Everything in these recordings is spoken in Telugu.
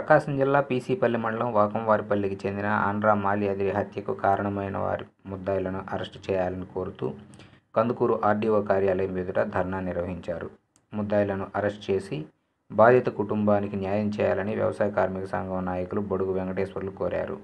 ప్రకాశం జిల్లా పీసీపల్లి మండలం వాకంవారిపల్లికి చెందిన ఆంధ్రా మాలి అదిరి హత్యకు కారణమైన వారి ముద్దాయిలను అరెస్టు చేయాలని కోరుతూ కందుకూరు ఆర్డీఓ కార్యాలయం ఎదుట ధర్నా నిర్వహించారు ముద్దాయిలను అరెస్ట్ చేసి బాధిత కుటుంబానికి న్యాయం చేయాలని వ్యవసాయ కార్మిక సంఘం నాయకులు బొడుగు వెంకటేశ్వర్లు కోరారు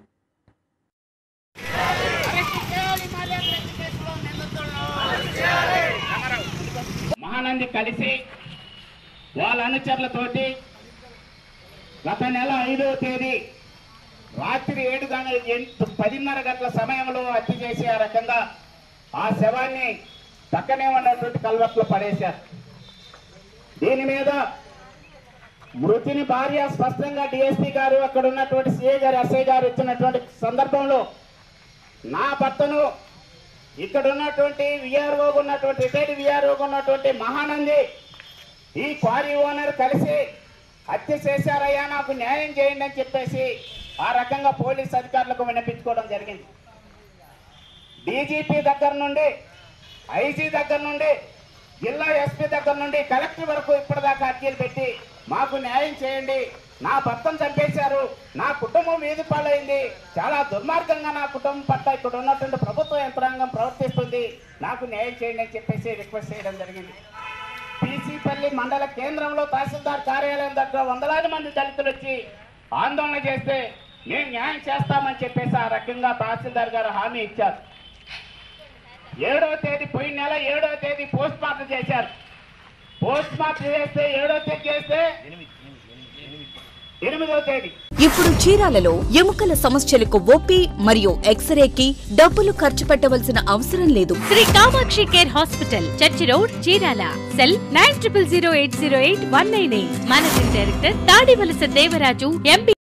మహానంది కలిసి వాళ్ళ అనుచరులతోటి గత నెల ఐదవ తేదీ రాత్రి ఏడు గంటల ఎన్- పదిన్నర గంటల సమయంలో హత్య చేసి ఆ రకంగా ఆ శవాన్ని పక్కనే ఉన్నటువంటి కల్వట్లో పడేశారు దీని మీద మృతిని భార్య స్పష్టంగా డిఎస్పీ గారు అక్కడ ఉన్నటువంటి సిఐ గారు ఎస్ఐ గారు ఇచ్చినటువంటి సందర్భంలో నా భర్తను ఇక్కడ ఉన్నటువంటి విఆర్ఓ ఉన్నటువంటి రిటైర్డ్ విఆర్ఓ ఉన్నటువంటి మహానంది ఈ క్వారీ ఓనర్ కలిసి హత్య చేశారయ్యా నాకు న్యాయం చేయండి అని చెప్పేసి ఆ రకంగా పోలీస్ అధికారులకు వినిపించుకోవడం జరిగింది డీజీపీ దగ్గర నుండి ఐజీ దగ్గర నుండి జిల్లా ఎస్పీ దగ్గర నుండి కలెక్టర్ వరకు ఇప్పటిదాకా అర్జీలు పెట్టి మాకు న్యాయం చేయండి నా భర్తను చంపేశారు నా కుటుంబం వీధి పాలైంది చాలా దుర్మార్గంగా నా కుటుంబం పట్ల ఇక్కడ ఉన్నటువంటి ప్రభుత్వ యంత్రాంగం ప్రవర్తిస్తుంది నాకు న్యాయం చేయండి అని చెప్పేసి రిక్వెస్ట్ చేయడం జరిగింది పీసీపల్లి మండల కేంద్రంలో తహసీల్దార్ కార్యాలయం దగ్గర వందలాది మంది దళితులు వచ్చి ఆందోళన చేస్తే మేము న్యాయం చేస్తామని చెప్పేసి ఆ రకంగా తహసీల్దార్ గారు హామీ ఇచ్చారు ఏడవ తేదీ పోయిన నెల ఏడవ తేదీ పోస్ట్ మార్టం చేశారు పోస్ట్ మార్టం చేస్తే ఏడవ తేదీ చేస్తే ఎనిమిదవ తేదీ ఇప్పుడు చీరాలలో ఎముకల సమస్యలకు ఓపీ మరియు ఎక్స్రేకి డబ్బులు ఖర్చు పెట్టవలసిన అవసరం లేదు Sri Kamakshi care hospital church road Chirala cell nine triple zero eight zero eight one nine eight managing director Tadivalasa Devaraju MP